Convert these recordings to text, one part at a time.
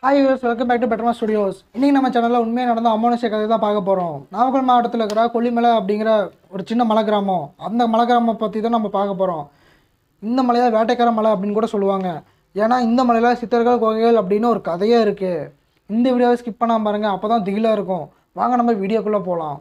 hi யூஸ் welcome back to பெட்டர்மா studios இன்றைக்கி நம்ம சேனலில் உண்மையாக நடந்த அமானுஷ்ய கதை தான் பார்க்க போகிறோம் நாமக்கல் மாவட்டத்தில் இருக்கிற கொல்லிமலை அப்படிங்கிற ஒரு சின்ன மலை கிராமம் அந்த மலை கிராமம் பற்றி தான் நம்ம பார்க்க போகிறோம் இந்த மலையை வேட்டைக்கார மலை அப்படின்னு கூட சொல்லுவாங்க ஏன்னா இந்த மலையில் சித்தர்கள் குகைகள் அப்படின்னு ஒரு கதையே இருக்குது இந்த வீடியோவை ஸ்கிப் பண்ணாமல் பாருங்கள் அப்போ தான் திகிலாக இருக்கும் வாங்க நம்ம வீடியோக்குள்ளே போகலாம்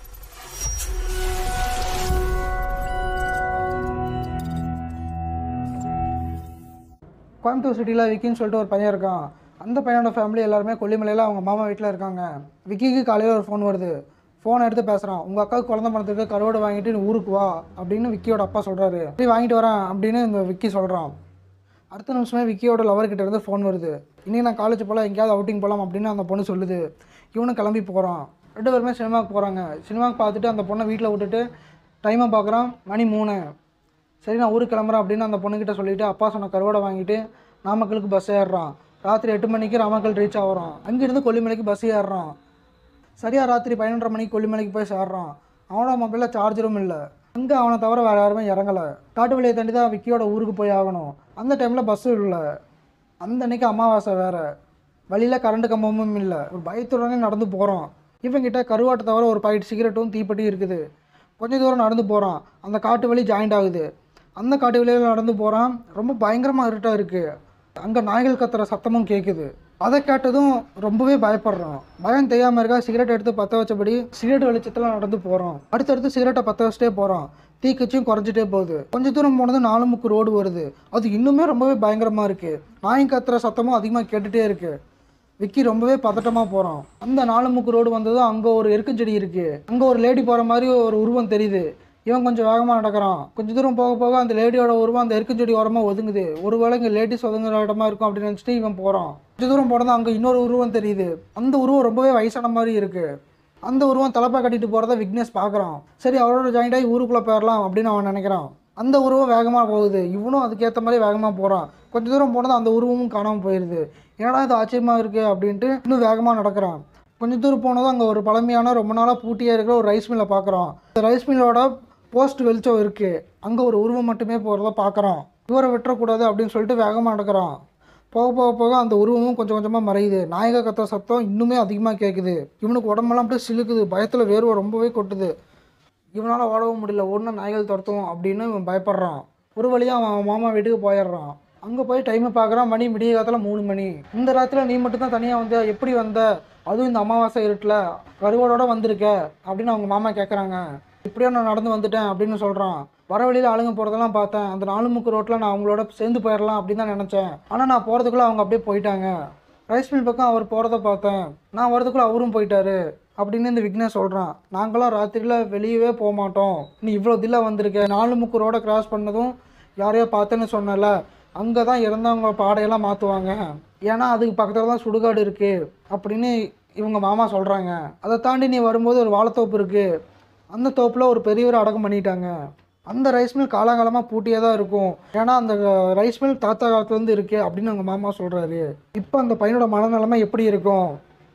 கோயம்புத்தூர் சிட்டியில் விக்கின்னு சொல்லிட்டு ஒரு பையன் இருக்கான் அந்த பையனோட ஃபேமிலி எல்லாருமே கொல்லிமலையில் அவங்க மாமா வீட்டில் இருக்காங்க விக்கிக்கு காலையில் ஒரு ஃபோன் வருது ஃபோனை எடுத்து பேசுகிறான் உங்கள் அக்காவுக்கு குழந்தை பணத்துக்கு கருவாடு வாங்கிட்டு நீ ஊருக்கு வா அப்படின்னு விக்கியோட அப்பா சொல்கிறாரு போய் வாங்கிட்டு வரேன் அப்படின்னு இந்த விக்கி சொல்கிறான் அடுத்த நிமிஷமே விக்கியோட லவர் கிட்ட இருந்து ஃபோன் வருது இன்றைக்கி நான் காலேஜ் போகலாம் எங்கேயாவது அவுட்டிங் போகலாம் அப்படின்னு அந்த பொண்ணு சொல்லுது இவனும் கிளம்பி போகிறான் ரெண்டு பேருமே சினிமாவுக்கு போகிறாங்க சினிமாவுக்கு பார்த்துட்டு அந்த பொண்ணை வீட்டில் விட்டுட்டு டைமை பார்க்குறான் மணி மூணு சரி நான் ஊருக்கு கிளம்புறேன் அப்படின்னு அந்த பொண்ணுக்கிட்ட சொல்லிவிட்டு அப்பா சொன்ன கருவாடை வாங்கிட்டு நாமக்கலுக்கு பஸ் ஏறுறான் ராத்திரி எட்டு மணிக்கு ராமக்கல் ரீச் ஆகுறான் அங்கேருந்து கொல்லிமலைக்கு பஸ் ஏறுறான் சரியாக ராத்திரி பதினொன்றரை மணிக்கு கொல்லிமலைக்கு போய் சேர்றான் அவனோட மொபைலில் சார்ஜரும் இல்லை அங்கே அவனை தவிர வேறு யாருமே இறங்கலை காட்டு வழியை தாண்டி தான் விக்கியோட ஊருக்கு போய் ஆகணும் அந்த டைமில் பஸ்ஸும் இல்லை அந்த அன்னைக்கு அமாவாசை வேறு வழியில் கரண்ட் கம்பமும் இல்லை ஒரு பயத்துடனே நடந்து போகிறோம் இவங்கிட்ட கருவாட்டை தவிர ஒரு பாக்கெட் சிகரெட்டும் தீப்பெட்டியும் இருக்குது கொஞ்ச தூரம் நடந்து போகிறான் அந்த காட்டு வழி ஜாயிண்ட் ஆகுது அந்த காட்டு வழியில் நடந்து போகிறான் ரொம்ப பயங்கரமாக இருட்டாக இருக்குது அங்கே நாய்கள் கத்துற சத்தமும் கேட்குது அதை கேட்டதும் ரொம்பவே பயப்படுறான் பயம் தெரியாமல் இருக்கா சிகரெட் எடுத்து பற்ற வச்சபடி சிகரெட் வெளிச்சத்தில் நடந்து போகிறோம் அடுத்தடுத்து சிகரெட்டை பற்ற வச்சுட்டே போகிறோம் தீக்கச்சும் குறைஞ்சிட்டே போகுது கொஞ்ச தூரம் போனது நாலு முக்கு ரோடு வருது அது இன்னுமே ரொம்பவே பயங்கரமாக இருக்குது நாய் கத்துற சத்தமும் அதிகமாக கேட்டுகிட்டே இருக்குது விக்கி ரொம்பவே பதட்டமாக போகிறான் அந்த நாலு முக்கு ரோடு வந்ததும் அங்கே ஒரு எருக்கஞ்செடி இருக்குது அங்கே ஒரு லேடி போகிற மாதிரி ஒரு உருவம் தெரியுது இவன் கொஞ்சம் வேகமாக நடக்கிறான் கொஞ்சம் தூரம் போக போக அந்த லேடியோட உருவம் அந்த எருக்கஞ்செடி ஓரமாக ஒதுங்குது ஒருவேளை இங்கே லேடிஸ் ஒதுங்குற இடமா இருக்கும் அப்படின்னு நினச்சிட்டு இவன் போகிறான் கொஞ்சம் தூரம் போனது அங்கே இன்னொரு உருவம் தெரியுது அந்த உருவம் ரொம்பவே வயசான மாதிரி இருக்குது அந்த உருவம் தலைப்பா கட்டிட்டு போகிறத விக்னேஷ் பார்க்குறான் சரி அவரோட ஜாயிண்ட் ஆகி ஊருக்குள்ளே போயிடலாம் அப்படின்னு அவன் நினைக்கிறான் அந்த உருவம் வேகமாக போகுது இவனும் அதுக்கேற்ற மாதிரி வேகமாக போகிறான் கொஞ்ச தூரம் போனது அந்த உருவமும் காணாமல் போயிடுது என்னடா இது ஆச்சரியமாக இருக்குது அப்படின்ட்டு இன்னும் வேகமாக நடக்கிறான் கொஞ்ச தூரம் போனதும் அங்கே ஒரு பழமையான ரொம்ப நாளாக பூட்டியாக இருக்கிற ஒரு ரைஸ் மில்லை பார்க்குறோம் அந்த ரைஸ் மில்லோட போஸ்ட் வெளிச்சம் இருக்குது அங்கே ஒரு உருவம் மட்டுமே போகிறத பார்க்குறோம் இவரை விட்டுறக்கூடாது அப்படின்னு சொல்லிட்டு வேகமாக நடக்கிறான் போக போக போக அந்த உருவமும் கொஞ்சம் கொஞ்சமாக மறையுது நாயக கத்துற சத்தம் இன்னுமே அதிகமாக கேட்குது இவனுக்கு உடம்பெல்லாம் அப்படியே சிலுக்குது பயத்தில் வேர்வை ரொம்பவே கொட்டுது இவனால் ஓடவும் முடியல ஒன்று நாய்கள் துரத்துவோம் அப்படின்னு இவன் பயப்படுறான் ஒரு வழியாக அவன் அவன் மாமா வீட்டுக்கு போயிடுறான் அங்கே போய் டைமை பார்க்குறான் மணி விடிய காலத்தில் மூணு மணி இந்த ராத்திரியில் நீ மட்டும் தான் தனியாக வந்த எப்படி வந்த அதுவும் இந்த அமாவாசை இருட்டில் கருவோட வந்திருக்க அப்படின்னு அவங்க மாமா கேட்குறாங்க இப்படியே நான் நடந்து வந்துட்டேன் அப்படின்னு சொல்கிறான் வர வழியில் ஆளுங்க போகிறதெல்லாம் பார்த்தேன் அந்த நாலு முக்கு ரோட்டில் நான் அவங்களோட சேர்ந்து போயிடலாம் அப்படின்னு தான் நினச்சேன் ஆனால் நான் போகிறதுக்குள்ளே அவங்க அப்படியே போயிட்டாங்க ரைஸ் மில் பக்கம் அவர் போகிறத பார்த்தேன் நான் வரதுக்குள்ளே அவரும் போயிட்டாரு அப்படின்னு இந்த விக்னேஷ் சொல்கிறான் நாங்களாம் ராத்திரியில் வெளியவே போக மாட்டோம் நீ இவ்வளோ தில்லாக வந்திருக்க நாலு முக்கு ரோடை கிராஸ் பண்ணதும் யாரையோ பார்த்தேன்னு சொன்னல அங்கே தான் இறந்தவங்க பாடையெல்லாம் மாற்றுவாங்க ஏன்னா அதுக்கு பக்கத்தில் தான் சுடுகாடு இருக்குது அப்படின்னு இவங்க மாமா சொல்கிறாங்க அதை தாண்டி நீ வரும்போது ஒரு வாழைத்தோப்பு இருக்குது அந்த தோப்பில் ஒரு பெரியவர் அடக்கம் பண்ணிட்டாங்க அந்த ரைஸ் மில் காலங்காலமாக பூட்டியே தான் இருக்கும் ஏன்னா அந்த ரைஸ் மில் தாத்தா காலத்துலேருந்து இருக்கு அப்படின்னு அவங்க மாமா சொல்கிறாரு இப்போ அந்த பையனோட மனநிலைமை எப்படி இருக்கும்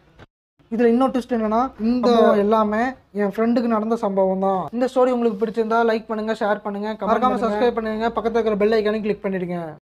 இதில் இன்னொரு ட்விஸ்ட் என்னன்னா இந்த எல்லாமே என் ஃப்ரெண்டுக்கு நடந்த சம்பவம் தான் இந்த ஸ்டோரி உங்களுக்கு பிடிச்சிருந்தா லைக் பண்ணுங்க ஷேர் பண்ணுங்க மறக்காம சப்ஸ்கிரைப் பண்ணுங்க பக்கத்துல இருக்கிற பெல் ஐக்கானையும் கிளிக் பண்ணிடுங்க